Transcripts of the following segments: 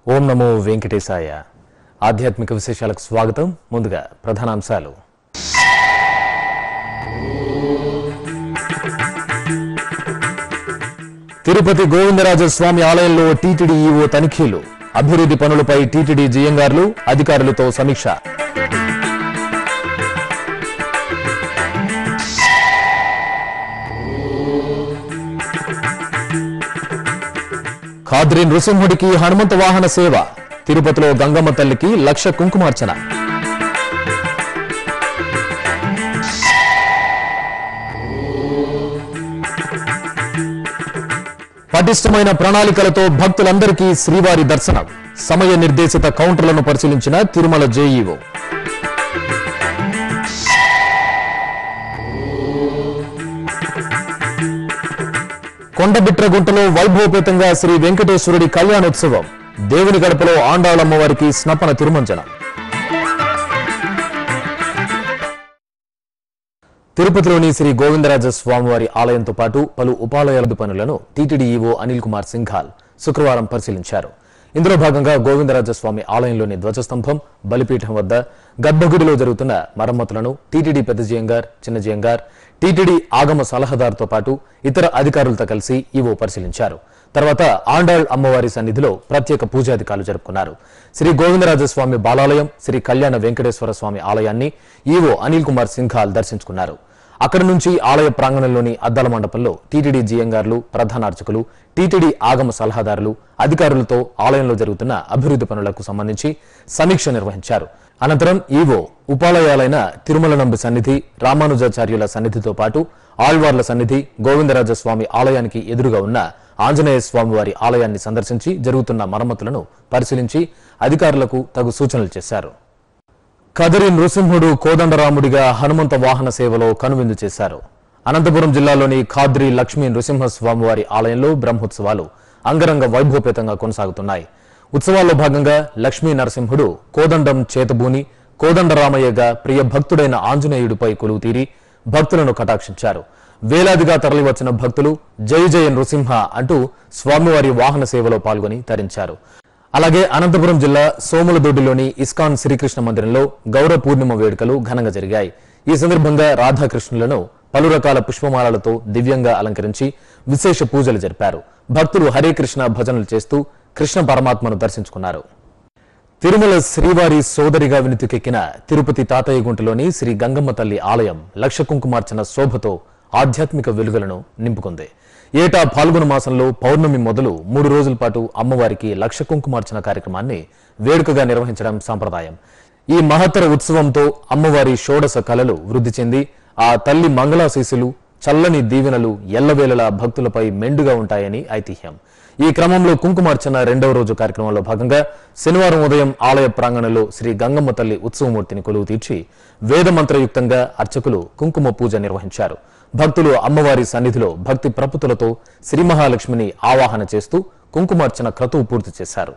ఓం నమో వెంకటేశాయ ఆధ్యాత్మిక విశేషాలకు స్వాగతం ముందుగా ప్రధానాంశాలు తిరుపతి గోవిందరాజ స్వామి ఆలయంలో టీటీడీ ఈవో తనిఖీలు అభివృద్ధి పనులపై టీటీడీ జియంగార్లు అధికారులతో సమీక్ష ఖాద్రి నృసింహుడికి హనుమంత వాహన సేవ తిరుపతిలో గంగమ్మ తల్లికి లక్ష కుంకుమార్చన పటిష్టమైన ప్రణాళికలతో భక్తులందరికీ శ్రీవారి దర్శనం సమయ నిర్దేశిత కౌంటర్లను పరిశీలించిన తిరుమల జేఈఓ కొండబిట్రగుంటలో వైభవపేతంగా శ్రీ వెంకటేశ్వరుడి కళ్యాణోత్సవం దేవుని గడపలో ఆండాళమ్మవారికి స్నపన తిరుమంజనం తిరుపతిలోని శ్రీ గోవిందరాజ స్వామివారి ఆలయంతో పాటు పలు ఉపాలయాల పనులను టీటీడీ ఈవో అనిల్ కుమార్ సింఘాల్ శుక్రవారం పరిశీలించారు ఇందులో భాగంగా గోవిందరాజ స్వామి ఆలయంలోని ధ్వజస్తంభం బలిపీఠం వద్ద గర్భగుడిలో జరుగుతున్న మరమ్మతులను టీటీడీ పెద్ద జియంగార్ చిన్న జియంగార్ టీటీడీ ఆగమ సలహాదారుతో పాటు ఇతర అధికారులతో కలిసి ఈవో పరిశీలించారు తర్వాత ఆండాళ్ అమ్మవారి సన్నిధిలో ప్రత్యేక పూజాధికారులు జరుపుకున్నారు శ్రీ గోవిందరాజ స్వామి బాలాలయం శ్రీ కళ్యాణ వెంకటేశ్వర స్వామి ఆలయాన్ని ఈవో అనిల్ కుమార్ సింఘాల్ దర్శించుకున్నారు అక్కడి నుంచి ఆలయ ప్రాంగణంలోని అద్దాల మండపంలో టీటీడీ జియంగార్లు ప్రధాన అర్చకులు టీటీడీ ఆగమ సలహాదారులు అధికారులతో ఆలయంలో జరుగుతున్న అభివృద్ధి పనులకు సంబంధించి సమీక్ష నిర్వహించారు అనంతరం ఈవో ఉపాలయాలైన తిరుమల నంబి సన్నిధి రామానుజాచార్యుల సన్నిధితో పాటు ఆళ్వార్ల సన్నిధి గోవిందరాజ స్వామి ఆలయానికి ఎదురుగా ఉన్న ఆంజనేయ స్వామి వారి ఆలయాన్ని సందర్శించి జరుగుతున్న మరమ్మతులను పరిశీలించి అధికారులకు తగు సూచనలు చేశారు కదిరి నృసింహుడు కోదండరాముడిగా హనుమంత వాహన సేవలో కనువిందు చేశారు అనంతపురం జిల్లాలోని ఖాద్రి లక్ష్మీ నృసింహస్వామివారి ఆలయంలో బ్రహ్మోత్సవాలు అంగరంగ వైభవపేతంగా కొనసాగుతున్నాయి ఉత్సవాల్లో భాగంగా లక్ష్మీ నరసింహుడు కోదండం చేతబూని కోదండరామయ్యగా ప్రియ భక్తుడైన ఆంజనేయుడిపై కొలువు తీరి భక్తులను కటాక్షించారు వేలాదిగా తరలివచ్చిన భక్తులు జై జయ నృసింహ అంటూ స్వామివారి వాహన సేవలో పాల్గొని తరించారు అలాగే అనంతపురం జిల్లా సోములదొడ్డిలోని ఇస్కాన్ శ్రీకృష్ణ మందిరంలో గౌర పూర్ణిమ వేడుకలు ఘనంగా జరిగాయి ఈ సందర్భంగా రాధాకృష్ణులను పలు రకాల పుష్పమాలలతో దివ్యంగా అలంకరించి విశేష పూజలు జరిపారు భక్తులు హరే కృష్ణ భజనలు చేస్తూ కృష్ణ పరమాత్మను దర్శించుకున్నారు తిరుమల శ్రీవారి సోదరిగా వినుతికెక్కిన తిరుపతి తాతయ్యగుంటలోని శ్రీ గంగమ్మ తల్లి ఆలయం లక్ష కుంకుమార్చన శోభతో ఆధ్యాత్మిక వెలుగులను నింపుకుంది ఏటా పాల్గొన మాసంలో పౌర్ణమి మొదలు మూడు రోజుల పాటు అమ్మవారికి లక్ష కుంకుమార్చన కార్యక్రమాన్ని వేడుకగా నిర్వహించడం సంప్రదాయం ఈ మహత్తర ఉత్సవంతో అమ్మవారి షోడశ కళలు వృద్ధి చెంది ఆ తల్లి మంగళాశీసులు చల్లని దీవెనలు ఎల్లవేళలా భక్తులపై మెండుగా ఉంటాయని ఐతిహ్యం ఈ క్రమంలో కుంకుమార్చన రెండవ రోజు కార్యక్రమంలో భాగంగా శనివారం ఉదయం ఆలయ ప్రాంగణంలో శ్రీ గంగమ్మ తల్లి ఉత్సవమూర్తిని కొలువు తీర్చి వేదమంత్రయుక్తంగా అర్చకులు కుంకుమ పూజ నిర్వహించారు భక్తులు అమ్మవారి సన్నిధిలో భక్తి ప్రపుతులతో శ్రీ మహాలక్ష్మిని ఆవాహన చేస్తూ కుంకుమార్చన క్రతువు పూర్తి చేశారు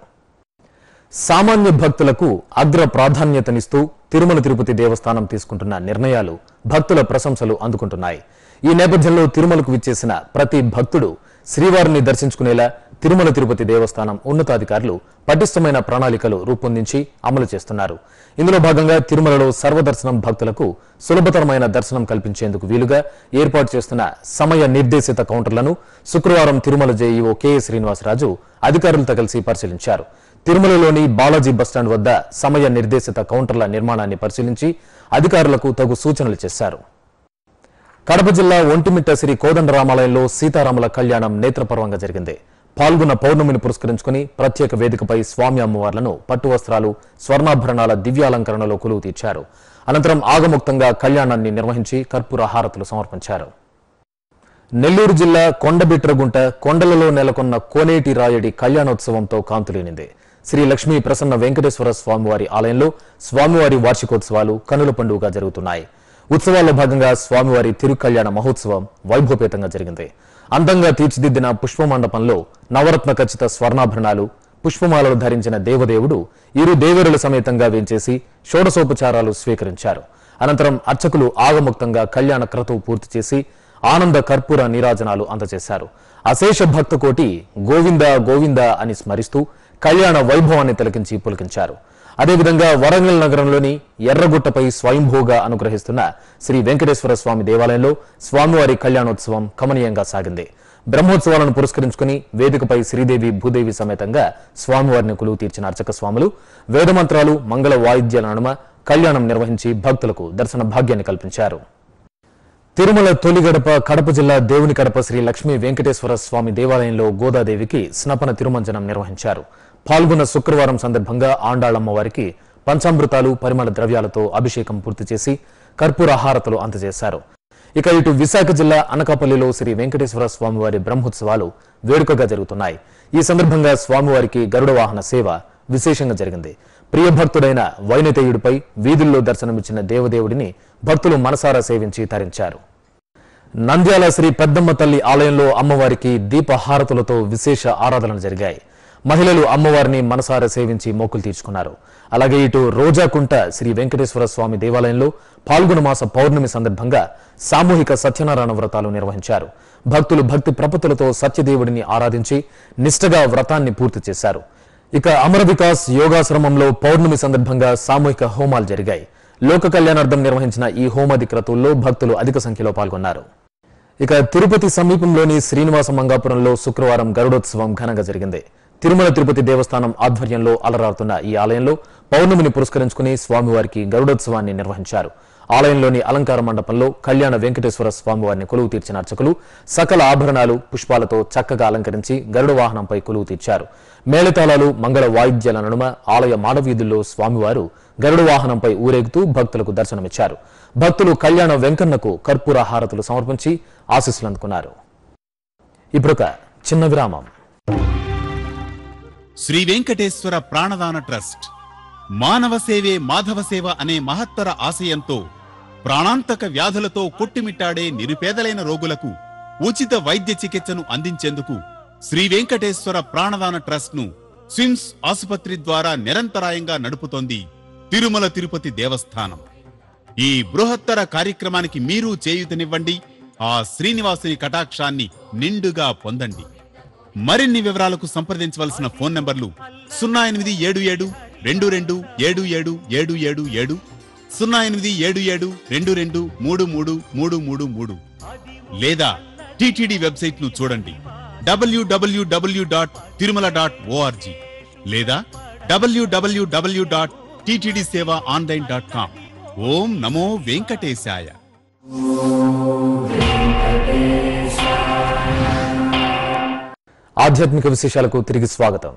సామాన్య భక్తులకు అగ్ర ప్రాధాన్యతనిస్తూ తిరుమల తిరుపతి దేవస్థానం తీసుకుంటున్న నిర్ణయాలు భక్తుల ప్రశంసలు అందుకుంటున్నాయి ఈ నేపథ్యంలో తిరుమలకు విచ్చేసిన ప్రతి భక్తుడు శ్రీవారిని దర్శించుకునేలా తిరుమల తిరుపతి దేవస్థానం ఉన్నతాధికారులు పటిష్టమైన ప్రణాళికలు రూపొందించి అమలు చేస్తున్నారు ఇందులో భాగంగా తిరుమలలో సర్వదర్శనం భక్తులకు సులభతరమైన దర్శనం కల్పించేందుకు వీలుగా ఏర్పాటు చేస్తున్న సమయ నిర్దేశిత కౌంటర్లను శుక్రవారం తిరుమల జేఈఓ కె శ్రీనివాసరాజు అధికారులతో కలిసి పరిశీలించారు తిరుమలలోని బాలాజీ బస్టాండ్ వద్ద సమయ నిర్దేశిత కౌంటర్ల నిర్మాణాన్ని పరిశీలించి అధికారులకు తగు సూచనలు చేశారు కడప జిల్లా ఒంటిమిట్ట శ్రీ కోదండరామాలయంలో సీతారాముల కళ్యాణం నేత్రపర్వంగా జరిగింది పాల్గొన్న పౌర్ణమిని పురస్కరించుకుని ప్రత్యేక వేదికపై స్వామి అమ్మవార్లను పట్టు వస్త్రాలు స్వర్ణాభరణాల దివ్యాలంకరణలో కొలువు తీర్చారు అనంతరం ఆగముక్తంగా కళ్యాణాన్ని నిర్వహించి కర్పూర హారతులు సమర్పించారు నెల్లూరు జిల్లా కొండబిట్రగుంట కొండలలో నెలకొన్న కోనేటి రాయడి కళ్యాణోత్సవంతో కాంతులేనింది శ్రీ లక్ష్మీ ప్రసన్న వెంకటేశ్వర స్వామివారి ఆలయంలో స్వామివారి వార్షికోత్సవాలు కనుల పండుగగా జరుగుతున్నాయి ఉత్సవాల్లో భాగంగా స్వామివారి తిరుకళ్యాణ మహోత్సవం వైభవపేతంగా జరిగింది అందంగా తీర్చిదిద్దిన పుష్పమండపంలో నవరత్న ఖచ్చిత స్వర్ణాభరణాలు పుష్పమాలలు ధరించిన దేవదేవుడు ఇరు దేవేరుల సమేతంగా వేంచేసి షోడశోపచారాలు స్వీకరించారు అనంతరం అర్చకులు ఆగముక్తంగా కళ్యాణ క్రతువు పూర్తి చేసి ఆనంద కర్పూర నీరాజనాలు అందజేశారు అశేష భక్త కోటి గోవింద గోవింద అని స్మరిస్తూ కళ్యాణ వైభవాన్ని తిలకించి పులకించారు అదేవిధంగా వరంగల్ నగరంలోని ఎర్రగుట్టపై స్వయంభూగా అనుగ్రహిస్తున్న శ్రీ వెంకటేశ్వర స్వామి దేవాలయంలో స్వామివారి కళ్యాణోత్సవం కమనీయంగా సాగింది బ్రహ్మోత్సవాలను పురస్కరించుకుని వేదికపై శ్రీదేవి భూదేవి సమేతంగా స్వామివారిని కొలువు తీర్చిన అర్చక స్వాములు వేదమంత్రాలు మంగళ వాయిద్యాల నడుమ కళ్యాణం నిర్వహించి భక్తులకు దర్శన భాగ్యాన్ని కల్పించారు తిరుమల తొలి గడప కడప జిల్లా దేవుని కడప శ్రీ లక్ష్మీ వెంకటేశ్వర స్వామి దేవాలయంలో గోదాదేవికి స్నపన తిరుమంజనం నిర్వహించారు పాల్గొన్న శుక్రవారం సందర్భంగా ఆండాళమ్మ వారికి పంచామృతాలు పరిమళ ద్రవ్యాలతో అభిషేకం పూర్తి చేసి కర్పూర హారతలు అందజేశారు ఇక ఇటు విశాఖ జిల్లా అనకాపల్లిలో శ్రీ వెంకటేశ్వర స్వామివారి బ్రహ్మోత్సవాలు వేడుకగా జరుగుతున్నాయి ఈ సందర్భంగా స్వామివారికి గరుడ వాహన సేవ విశేషంగా జరిగింది ప్రియభక్తుడైన వైనతేయుడిపై వీధుల్లో దర్శనమిచ్చిన దేవదేవుడిని భక్తులు మనసారా సేవించి తరించారు నంద్యాల శ్రీ పెద్దమ్మ తల్లి ఆలయంలో అమ్మవారికి దీపహారతులతో విశేష ఆరాధనలు జరిగాయి మహిళలు అమ్మవారిని మనసారా సేవించి మొక్కులు తీర్చుకున్నారు అలాగే ఇటు రోజాకుంట శ్రీ వెంకటేశ్వర స్వామి దేవాలయంలో పాల్గొన మాస పౌర్ణమి సందర్భంగా సామూహిక సత్యనారాయణ వ్రతాలు నిర్వహించారు భక్తులు భక్తి ప్రపత్తులతో సత్యదేవుడిని ఆరాధించి నిష్ఠగా వ్రతాన్ని పూర్తి చేశారు ఇక అమర వికాస్ యోగాశ్రమంలో పౌర్ణమి సందర్భంగా సామూహిక హోమాలు జరిగాయి లోక కళ్యాణార్థం నిర్వహించిన ఈ హోమాది క్రతువుల్లో భక్తులు అధిక సంఖ్యలో పాల్గొన్నారు ఇక తిరుపతి సమీపంలోని శ్రీనివాస మంగాపురంలో శుక్రవారం గరుడోత్సవం ఘనంగా జరిగింది తిరుమల తిరుపతి దేవస్థానం ఆధ్వర్యంలో అలరారుతున్న ఈ ఆలయంలో పౌర్ణమిని పురస్కరించుకుని స్వామివారికి గరుడోత్సవాన్ని నిర్వహించారు ఆలయంలోని అలంకార మండపంలో కళ్యాణ వెంకటేశ్వర స్వామివారిని కొలువు తీర్చిన అర్చకులు సకల ఆభరణాలు పుష్పాలతో చక్కగా అలంకరించి గరుడ వాహనంపై కొలువు తీర్చారు మేళతాళాలు మంగళ వాయిద్యాల నడుమ ఆలయ మాడవీధుల్లో స్వామివారు గరుడ వాహనంపై ఊరేగుతూ భక్తులకు దర్శనమిచ్చారు భక్తులు కళ్యాణ వెంకన్నకు కర్పూర హారతులు సమర్పించి ఆశీస్సులు అందుకున్నారు ఇప్పుడొక చిన్న విరామం శ్రీ వెంకటేశ్వర ప్రాణదాన ట్రస్ట్ మానవ సేవే మాధవ సేవ అనే మహత్తర ఆశయంతో ప్రాణాంతక వ్యాధులతో కొట్టుమిట్టాడే నిరుపేదలైన రోగులకు ఉచిత వైద్య చికిత్సను అందించేందుకు శ్రీ వెంకటేశ్వర ప్రాణదాన ట్రస్ట్ ను స్విమ్స్ ఆసుపత్రి ద్వారా నిరంతరాయంగా నడుపుతోంది తిరుమల తిరుపతి దేవస్థానం ఈ బృహత్తర కార్యక్రమానికి మీరు చేయూతనివ్వండి ఆ శ్రీనివాసుని కటాక్షాన్ని నిండుగా పొందండి మరిన్ని వివరాలకు సంప్రదించవలసిన ఫోన్ నంబర్లు సున్నా ఎనిమిది ఏడు ఏడు రెండు రెండు ఏడు ఏడు ఏడు ఏడు ఏడు సున్నా ఎనిమిది ఏడు ఏడు రెండు రెండు మూడు మూడు మూడు మూడు మూడు లేదా టిటిడి వెబ్సైట్ ను చూడండి W W W dot Tirumala dot O R G లేదా W W W dot TTD seva online dot com ఓం నమో వెంకటేశాయ ఆధ్యాత్మిక విశేషాలకు తిరిగి స్వాగతం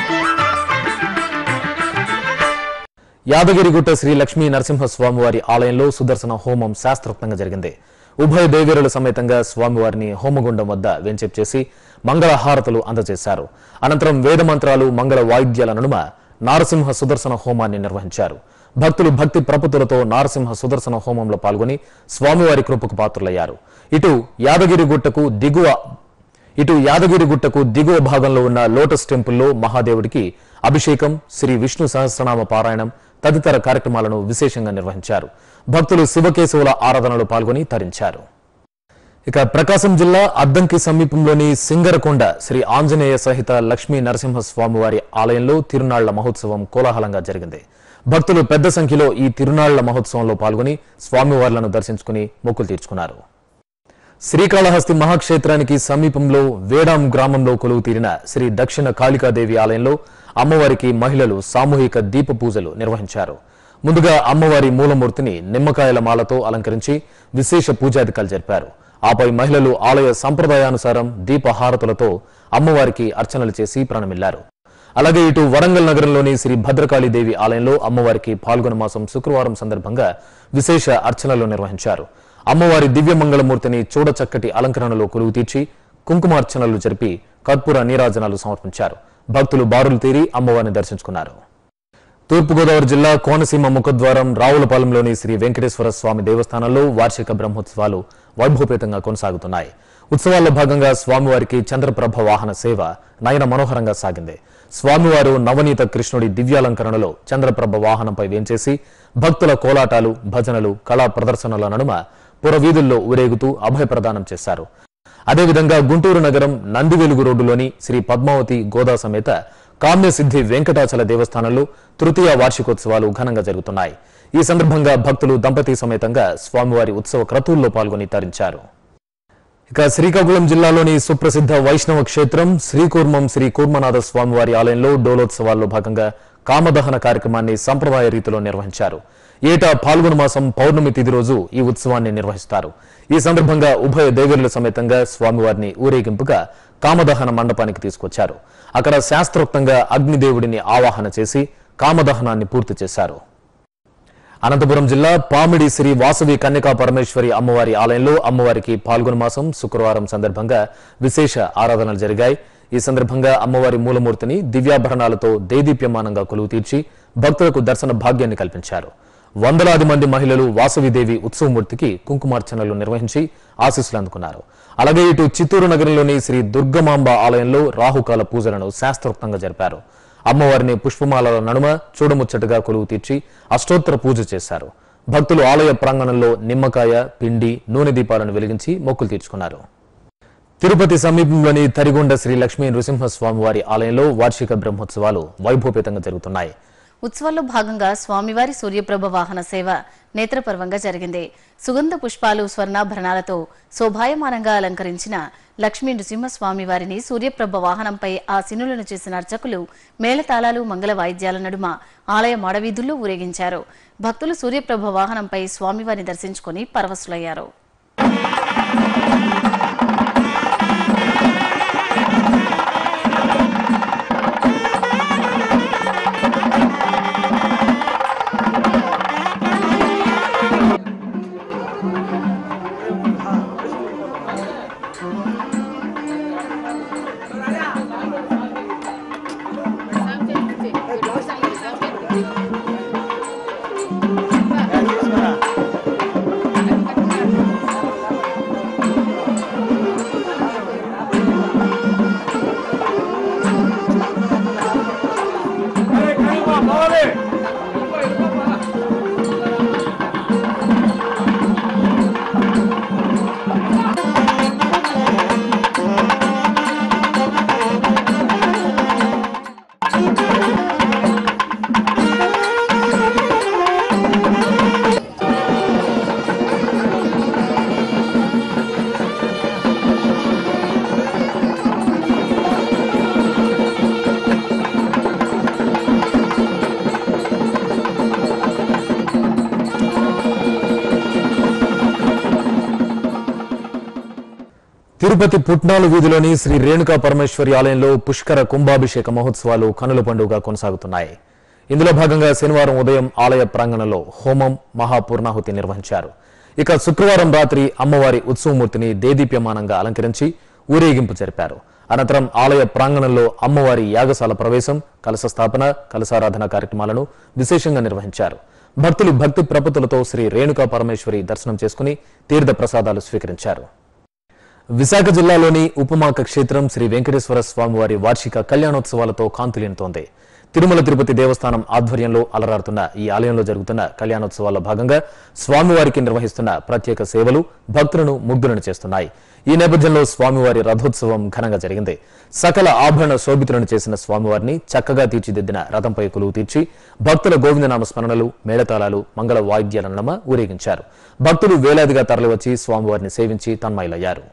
యాదగిరిగుట్ట శ్రీ లక్ష్మీ నరసింహస్వామివారి ఆలయంలో సుదర్శన హోమం శాస్త్రోక్తంగా జరిగింది ఉభయ దేవేరుల సమేతంగా స్వామివారిని హోమగుండం వద్ద వెంచేపు చేసి మంగళ హారతులు అందజేశారు అనంతరం వేదమంత్రాలు మంగళ వాయిద్యాల నడుమ నారసింహ సుదర్శన హోమాన్ని నిర్వహించారు భక్తులు భక్తి ప్రపతులతో నారసింహ సుదర్శన హోమంలో పాల్గొని స్వామివారి కృపకు పాత్రులయ్యారు ఇటు యాదగిరిగుట్టకు దిగువ ఇటు యాదగిరిగుట్టకు దిగువ భాగంలో ఉన్న లోటస్ టెంపుల్లో మహాదేవుడికి అభిషేకం శ్రీ విష్ణు సహస్రనామ పారాయణం తదితర కార్యక్రమాలను విశేషంగా నిర్వహించారు భక్తులు శివకేశవుల ఆరాధనలో పాల్గొని తరించారు ఇక ప్రకాశం జిల్లా అద్దంకి సమీపంలోని సింగరకొండ శ్రీ ఆంజనేయ సహిత లక్ష్మీ నరసింహస్వామివారి ఆలయంలో తిరునాళ్ల మహోత్సవం కోలాహలంగా జరిగింది భక్తులు పెద్ద సంఖ్యలో ఈ తిరునాళ్ల మహోత్సవంలో పాల్గొని స్వామివార్లను దర్శించుకుని మొక్కులు తీర్చుకున్నారు శ్రీకాళహస్తి మహాక్షేత్రానికి సమీపంలో వేడాం గ్రామంలో కొలువు తీరిన శ్రీ దక్షిణ కాళికాదేవి ఆలయంలో అమ్మవారికి మహిళలు సామూహిక దీప పూజలు నిర్వహించారు ముందుగా అమ్మవారి మూలమూర్తిని నిమ్మకాయల మాలతో అలంకరించి విశేష పూజాధికాలు జరిపారు ఆపై మహిళలు ఆలయ సంప్రదాయానుసారం దీపహారతులతో అమ్మవారికి అర్చనలు చేసి ప్రణమిల్లారు అలాగే ఇటు వరంగల్ నగరంలోని శ్రీ భద్రకాళీదేవి ఆలయంలో అమ్మవారికి పాల్గొన మాసం శుక్రవారం సందర్భంగా విశేష అర్చనలు నిర్వహించారు అమ్మవారి దివ్యమంగళమూర్తిని చూడచక్కటి అలంకరణలో కొలువు తీర్చి కుంకుమార్చనలు జరిపి కర్పూర నీరాజనాలు సమర్పించారు భక్తులు బారులు తీరి అమ్మవారిని దర్శించుకున్నారు తూర్పుగోదావరి జిల్లా కోనసీమ ముఖద్వారం రావులపాలెంలోని శ్రీ వెంకటేశ్వర స్వామి దేవస్థానంలో వార్షిక బ్రహ్మోత్సవాలు వైభవపేతంగా కొనసాగుతున్నాయి ఉత్సవాల్లో భాగంగా స్వామివారికి చంద్రప్రభ వాహన సేవ నయన మనోహరంగా సాగింది స్వామివారు నవనీత కృష్ణుడి దివ్యాలంకరణలో చంద్రప్రభ వాహనంపై వేంచేసి భక్తుల కోలాటాలు భజనలు కళా ప్రదర్శనల నడుమ పురవీధుల్లో ఊరేగుతూ అభయ ప్రదానం చేశారు అదేవిధంగా గుంటూరు నగరం నందివెలుగు రోడ్డులోని శ్రీ పద్మావతి గోదా సమేత కామ్యసిద్ధి వెంకటాచల దేవస్థానంలో తృతీయ వార్షికోత్సవాలు ఘనంగా జరుగుతున్నాయి ఈ సందర్భంగా భక్తులు దంపతి సమేతంగా స్వామివారి ఉత్సవ క్రతువుల్లో పాల్గొని తరించారు ఇక శ్రీకాకుళం జిల్లాలోని సుప్రసిద్ధ వైష్ణవ క్షేత్రం శ్రీకూర్మం శ్రీ కూర్మనాథ స్వామివారి ఆలయంలో డోలోత్సవాల్లో భాగంగా కామదహన కార్యక్రమాన్ని సంప్రదాయ రీతిలో నిర్వహించారు ఏటా పాల్గొన మాసం పౌర్ణమి తిథి రోజు ఈ ఉత్సవాన్ని నిర్వహిస్తారు ఈ సందర్భంగా ఉభయ దేవేరుల సమేతంగా స్వామివారిని ఊరేగింపుగా కామదహన మండపానికి తీసుకొచ్చారు అక్కడ శాస్త్రోక్తంగా అగ్నిదేవుడిని ఆవాహన చేసి కామదహనాన్ని పూర్తి చేశారు అనంతపురం జిల్లా పామిడి శ్రీ వాసవి కన్యకా పరమేశ్వరి అమ్మవారి ఆలయంలో అమ్మవారికి పాల్గొన మాసం శుక్రవారం సందర్భంగా విశేష ఆరాధనలు జరిగాయి ఈ సందర్భంగా అమ్మవారి మూలమూర్తిని దివ్యాభరణాలతో దేదీప్యమానంగా కొలువు తీర్చి భక్తులకు దర్శన భాగ్యాన్ని కల్పించారు వందలాది మంది మహిళలు వాసవిదేవి ఉత్సవమూర్తికి కుంకుమార్చనలు నిర్వహించి ఆశీస్సులు అందుకున్నారు అలాగే ఇటు చిత్తూరు నగరంలోని శ్రీ దుర్గమాంబ ఆలయంలో రాహుకాల పూజలను శాస్త్రోక్తంగా జరిపారు అమ్మవారిని పుష్పమాలల నడుమ చూడముచ్చటగా కొలువు తీర్చి అష్టోత్తర పూజ చేశారు భక్తులు ఆలయ ప్రాంగణంలో నిమ్మకాయ పిండి నూనె దీపాలను వెలిగించి మొక్కులు తీర్చుకున్నారు తిరుపతి సమీపంలోని తరిగొండ శ్రీ లక్ష్మీ నృసింహస్వామి వారి ఆలయంలో వార్షిక బ్రహ్మోత్సవాలు వైభవపేతంగా జరుగుతున్నాయి ఉత్సవాల్లో భాగంగా స్వామివారి సూర్యప్రభ వాహన సేవ నేత్రపర్వంగా జరిగింది సుగంధ పుష్పాలు స్వర్ణాభరణాలతో శోభాయమానంగా అలంకరించిన లక్ష్మీ నృసింహస్వామి వారిని సూర్యప్రభ వాహనంపై ఆ సినులను చేసిన అర్చకులు మేళతాళాలు మంగళ వాయిద్యాల నడుమ ఆలయ మాడవీధుల్లో ఊరేగించారు భక్తులు సూర్యప్రభ వాహనంపై స్వామివారిని దర్శించుకుని పరవశులయ్యారు తిరుపతి పుట్నాలు వీధిలోని శ్రీ రేణుకా పరమేశ్వరి ఆలయంలో పుష్కర కుంభాభిషేక మహోత్సవాలు కనుల పండుగ కొనసాగుతున్నాయి ఇందులో భాగంగా శనివారం ఉదయం ఆలయ ప్రాంగణంలో హోమం మహాపూర్ణాహుతి నిర్వహించారు ఇక శుక్రవారం రాత్రి అమ్మవారి ఉత్సవమూర్తిని దేదీప్యమానంగా అలంకరించి ఊరేగింపు జరిపారు అనంతరం ఆలయ ప్రాంగణంలో అమ్మవారి యాగశాల ప్రవేశం కలశ స్థాపన కలశారాధన కార్యక్రమాలను విశేషంగా నిర్వహించారు భక్తులు భక్తి ప్రపతులతో శ్రీ రేణుకా పరమేశ్వరి దర్శనం చేసుకుని తీర్థ ప్రసాదాలు స్వీకరించారు విశాఖ జిల్లాలోని ఉపమాక క్షేత్రం శ్రీ వెంకటేశ్వర స్వామివారి వార్షిక కళ్యాణోత్సవాలతో కాంతులేనుతోంది తిరుమల తిరుపతి దేవస్థానం ఆధ్వర్యంలో అలరారుతున్న ఈ ఆలయంలో జరుగుతున్న కళ్యాణోత్సవాల్లో భాగంగా స్వామివారికి నిర్వహిస్తున్న ప్రత్యేక సేవలు భక్తులను ముగ్ధులను చేస్తున్నాయి ఈ నేపథ్యంలో స్వామివారి రథోత్సవం ఘనంగా జరిగింది సకల ఆభరణ శోభితులను చేసిన స్వామివారిని చక్కగా తీర్చిదిద్దిన రథంపై కొలువు తీర్చి భక్తుల గోవిందనామ స్మరణలు మేళతాళాలు మంగళ వాయిద్యాల నడమ ఊరేగించారు భక్తులు వేలాదిగా తరలివచ్చి స్వామివారిని సేవించి తన్మయులయ్యారు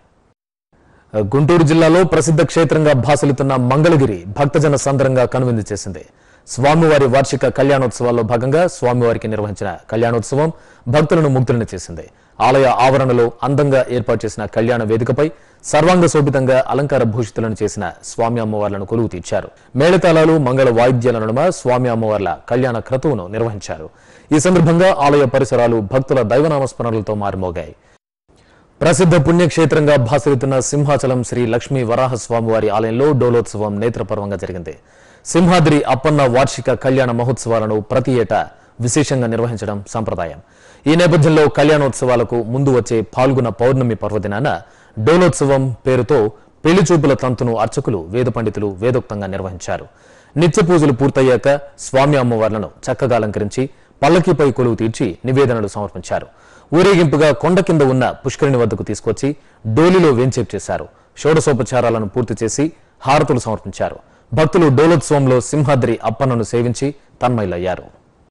గుంటూరు జిల్లాలో ప్రసిద్ధ క్షేత్రంగా భాసలుతున్న మంగళగిరి భక్తజన సందరంగా కనువిందు చేసింది స్వామివారి వార్షిక కళ్యాణోత్సవాల్లో భాగంగా స్వామివారికి నిర్వహించిన కళ్యాణోత్సవం భక్తులను ముగ్ధులను చేసింది ఆలయ ఆవరణలో అందంగా ఏర్పాటు చేసిన కళ్యాణ వేదికపై సర్వాంగ శోభితంగా అలంకార భూషితులను చేసిన స్వామి అమ్మవార్లను కొలువు తీర్చారు మేళతాళాలు మంగళ వాయిద్యాల నడుమ స్వామి అమ్మవార్ల కళ్యాణ క్రతువును నిర్వహించారు ఈ సందర్భంగా ఆలయ పరిసరాలు భక్తుల దైవనామస్మరణలతో మారుమోగాయి ప్రసిద్ధ పుణ్యక్షేత్రంగా భాసలుతున్న సింహాచలం శ్రీ లక్ష్మీ వరాహస్వామివారి ఆలయంలో డోలోత్సవం నేత్రపర్వంగా జరిగింది సింహాద్రి అప్పన్న వార్షిక కళ్యాణ మహోత్సవాలను ప్రతి ఏటా విశేషంగా నిర్వహించడం సంప్రదాయం ఈ నేపథ్యంలో కళ్యాణోత్సవాలకు ముందు వచ్చే పాల్గొన పౌర్ణమి పర్వదినాన డోలోత్సవం పేరుతో పెళ్లి చూపుల తంతును అర్చకులు వేద పండితులు వేదోక్తంగా నిర్వహించారు నిత్య పూజలు పూర్తయ్యాక స్వామి అమ్మవార్లను చక్కగా అలంకరించి పల్లకీపై కొలువు తీర్చి నివేదనలు సమర్పించారు ఊరేగింపుగా కొండ కింద ఉన్న పుష్కరిణి వద్దకు తీసుకొచ్చి డోలిలో వేంచేపు చేశారు షోడశోపచారాలను పూర్తి చేసి హారతులు సమర్పించారు భక్తులు డోలోత్సవంలో సింహాద్రి అప్పన్నను సేవించి తన్మయులయ్యారు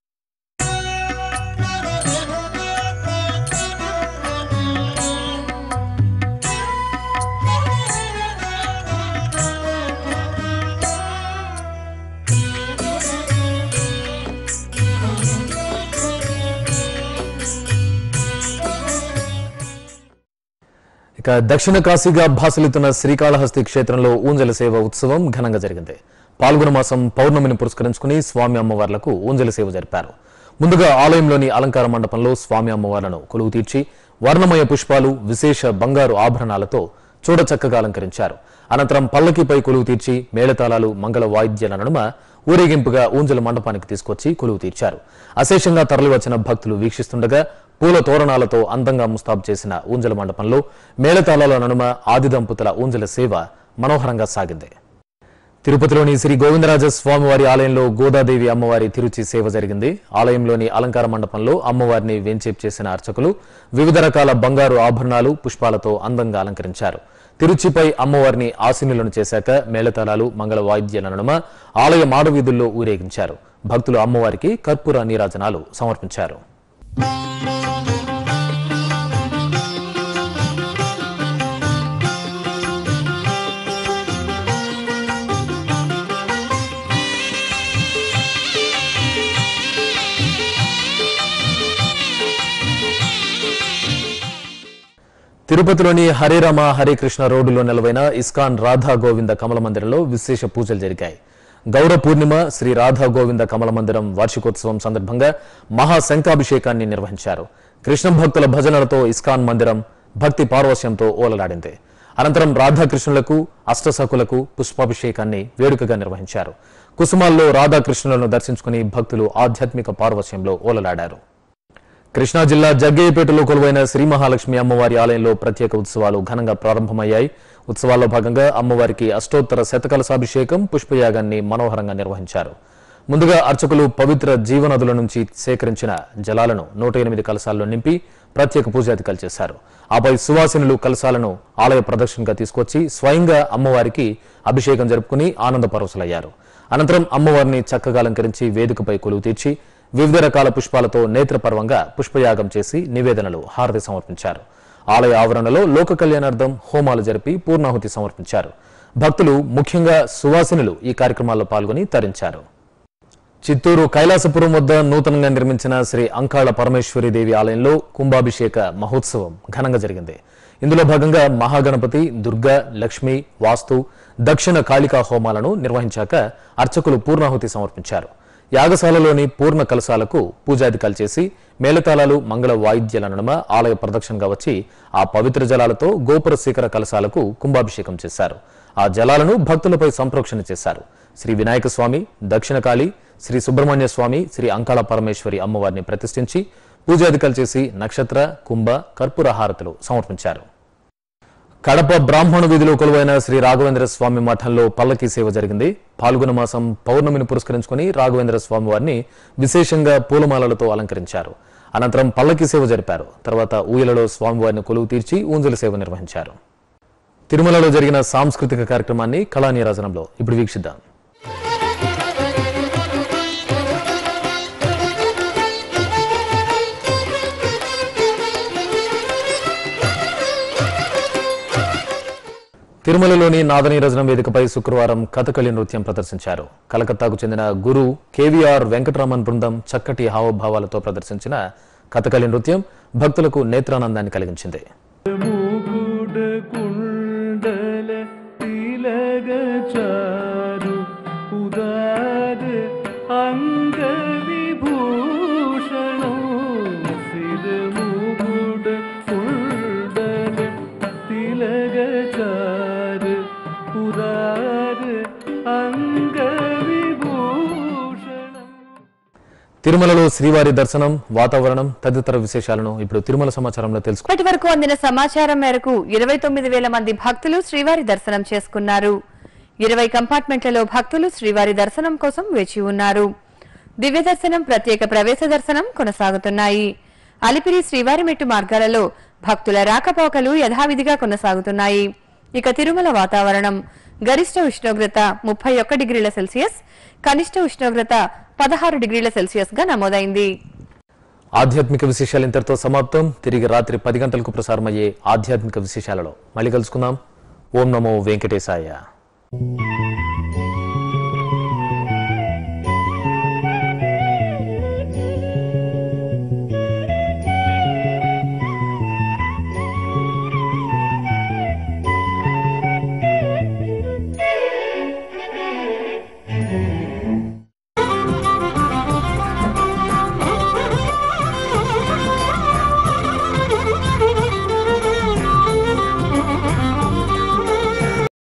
ఇక దక్షిణ కాశీగా భాసలితున్న శ్రీకాళహస్తి క్షేత్రంలో ఊంజల సేవ ఉత్సవం ఘనంగా జరిగింది పాల్గొన మాసం పౌర్ణమిని పురస్కరించుకుని స్వామి అమ్మవార్లకు ఊంజల సేవ జరిపారు ముందుగా ఆలయంలోని అలంకార మండపంలో స్వామి అమ్మవార్లను కొలువు తీర్చి వర్ణమయ పుష్పాలు విశేష బంగారు ఆభరణాలతో చూడచక్కగా అలంకరించారు అనంతరం పల్లకిపై కొలువు తీర్చి మేళతాళాలు మంగళ వాయిద్యాల నడుమ ఊరేగింపుగా ఊంజల మండపానికి తీసుకొచ్చి కొలువు తీర్చారు అశేషంగా తరలివచ్చిన భక్తులు వీక్షిస్తుండగా పూల తోరణాలతో అందంగా ముస్తాబు చేసిన ఊంజల మండపంలో మేళతాళాల నడుమ ఆది దంపతుల ఊంజల సేవ మనోహరంగా సాగింది తిరుపతిలోని శ్రీ గోవిందరాజ స్వామివారి ఆలయంలో గోదాదేవి అమ్మవారి తిరుచి సేవ జరిగింది ఆలయంలోని అలంకార మండపంలో అమ్మవారిని వెంచేపు చేసిన అర్చకులు వివిధ రకాల బంగారు ఆభరణాలు పుష్పాలతో అందంగా అలంకరించారు తిరుచిపై అమ్మవారిని ఆశీనులను చేశాక మేళతాళాలు మంగళ వాయిద్యాల నడుమ ఆలయ మాడవీధుల్లో ఊరేగించారు భక్తులు అమ్మవారికి కర్పూర నీరాజనాలు సమర్పించారు తిరుపతిలోని హరే రామ హరే కృష్ణ రోడ్డులో నెలవైన ఇస్కాన్ రాధా గోవింద కమల మందిరంలో విశేష పూజలు జరిగాయి గౌర పూర్ణిమ శ్రీ రాధా గోవింద కమల మందిరం వార్షికోత్సవం సందర్భంగా మహా శంఖాభిషేకాన్ని నిర్వహించారు కృష్ణ భక్తుల భజనలతో ఇస్కాన్ మందిరం భక్తి పార్వశ్యంతో ఓలలాడింది అనంతరం రాధాకృష్ణులకు అష్టసకులకు పుష్పాభిషేకాన్ని వేడుకగా నిర్వహించారు కుసుమాల్లో రాధాకృష్ణులను దర్శించుకుని భక్తులు ఆధ్యాత్మిక పార్వశ్యంలో ఓలలాడారు కృష్ణా జిల్లా జగ్గయ్యపేటలో కొలువైన శ్రీ మహాలక్ష్మి అమ్మవారి ఆలయంలో ప్రత్యేక ఉత్సవాలు ఘనంగా ప్రారంభమయ్యాయి ఉత్సవాల్లో భాగంగా అమ్మవారికి అష్టోత్తర శతకలసాభిషేకం పుష్పయాగాన్ని మనోహరంగా నిర్వహించారు ముందుగా అర్చకులు పవిత్ర జీవనదుల నుంచి సేకరించిన జలాలను నూట ఎనిమిది కలశాల్లో నింపి ప్రత్యేక పూజాధికాలు చేశారు ఆపై సువాసినులు కలశాలను ఆలయ ప్రదర్శనగా తీసుకొచ్చి స్వయంగా అమ్మవారికి అభిషేకం జరుపుకుని ఆనంద పరవశులయ్యారు అనంతరం అమ్మవారిని చక్కగా అలంకరించి వేదికపై కొలువు తీర్చి వివిధ రకాల పుష్పాలతో నేత్రపర్వంగా పుష్పయాగం చేసి నివేదనలు హారతి సమర్పించారు ఆలయ ఆవరణలో లోక కళ్యాణార్థం హోమాలు జరిపి పూర్ణాహుతి సమర్పించారు భక్తులు ముఖ్యంగా సువాసినులు ఈ కార్యక్రమాల్లో పాల్గొని తరించారు చిత్తూరు కైలాసపురం వద్ద నూతనంగా నిర్మించిన శ్రీ అంకాళ పరమేశ్వరి దేవి ఆలయంలో కుంభాభిషేక మహోత్సవం ఘనంగా జరిగింది ఇందులో భాగంగా మహాగణపతి దుర్గా లక్ష్మి వాస్తు దక్షిణ కాళికా హోమాలను నిర్వహించాక అర్చకులు పూర్ణాహుతి సమర్పించారు యాగశాలలోని పూర్ణ కలశాలకు పూజాధికాలు చేసి మేళతాళాలు మంగళ వాయిద్యాల నడుమ ఆలయ ప్రదక్షిణగా వచ్చి ఆ పవిత్ర జలాలతో గోపుర శిఖర కలశాలకు కుంభాభిషేకం చేశారు ఆ జలాలను భక్తులపై సంప్రోక్షణ చేశారు శ్రీ వినాయక స్వామి దక్షిణకాళి శ్రీ సుబ్రహ్మణ్య స్వామి శ్రీ అంకాళ పరమేశ్వరి అమ్మవారిని ప్రతిష్ఠించి పూజాధికాలు చేసి నక్షత్ర కుంభ కర్పూర హారతులు సమర్పించారు కడప బ్రాహ్మణ వీధిలో కొలువైన శ్రీ రాఘవేంద్ర స్వామి మఠంలో పల్లకి సేవ జరిగింది పాల్గొన మాసం పౌర్ణమిని పురస్కరించుకుని రాఘవేంద్ర స్వామి వారిని విశేషంగా పూలమాలలతో అలంకరించారు అనంతరం పల్లకి సేవ జరిపారు తర్వాత ఊయలలో స్వామివారిని కొలువు తీర్చి ఊంజల సేవ నిర్వహించారు తిరుమలలో జరిగిన సాంస్కృతిక కార్యక్రమాన్ని కళానీరాజనంలో ఇప్పుడు వీక్షిద్దాం తిరుమలలోని నాదనీరజనం వేదికపై శుక్రవారం కథకళి నృత్యం ప్రదర్శించారు కలకత్తాకు చెందిన గురు కేవీఆర్ వెంకటరామన్ బృందం చక్కటి హావభావాలతో ప్రదర్శించిన కథకళి నృత్యం భక్తులకు నేత్రానందాన్ని కలిగించింది ముగుడ కుండల తిలగ చారు ఉదార అంగ విభూషణం సిర ముగుడ కుండల తిలగ చారు ఉదార అంగ విభూషణం తిరుమలలో శ్రీవారి దర్శనం వాతావరణం తదితర విశేషాలను ఇప్పుడు తిరుమల సమాచారంలో తెలుసుకు ఇప్పటి వరకు అందిన సమాచారం మేరకు ఇరవై తొమ్మిది వేల మంది భక్తులు శ్రీవారి దర్శనం చేసుకున్నారు ఇరవై కంపార్ట్మెంట్లలో భక్తులు శ్రీవారి దర్శనం కోసం వేచి ఉన్నారు దివ్య దర్శనం ప్రత్యేక ప్రవేశ దర్శనం కొనసాగుతున్నాయి అలిపిరి శ్రీవారి మెట్టు మార్గాలలో భక్తుల రాకపోకలు యథావిధిగా కొనసాగుతున్నాయి ఇక తిరుమల వాతావరణం గరిష్ట ఉష్ణోగ్రత ముప్పై ఒక్క డిగ్రీల సెల్సియస్ కనిష్ట ఉష్ణోగ్రత పదహారు డిగ్రీల సెల్సియస్ గా నమోదైంది ఆధ్యాత్మిక విశేషాలు ఇంతటితో సమాప్తం తిరిగి రాత్రి పది గంటలకు ప్రసారమయ్యే ఆధ్యాత్మిక విశేషాలలో మళ్ళీ కలుసుకుందాం ఓం నమో వెంకటేశాయ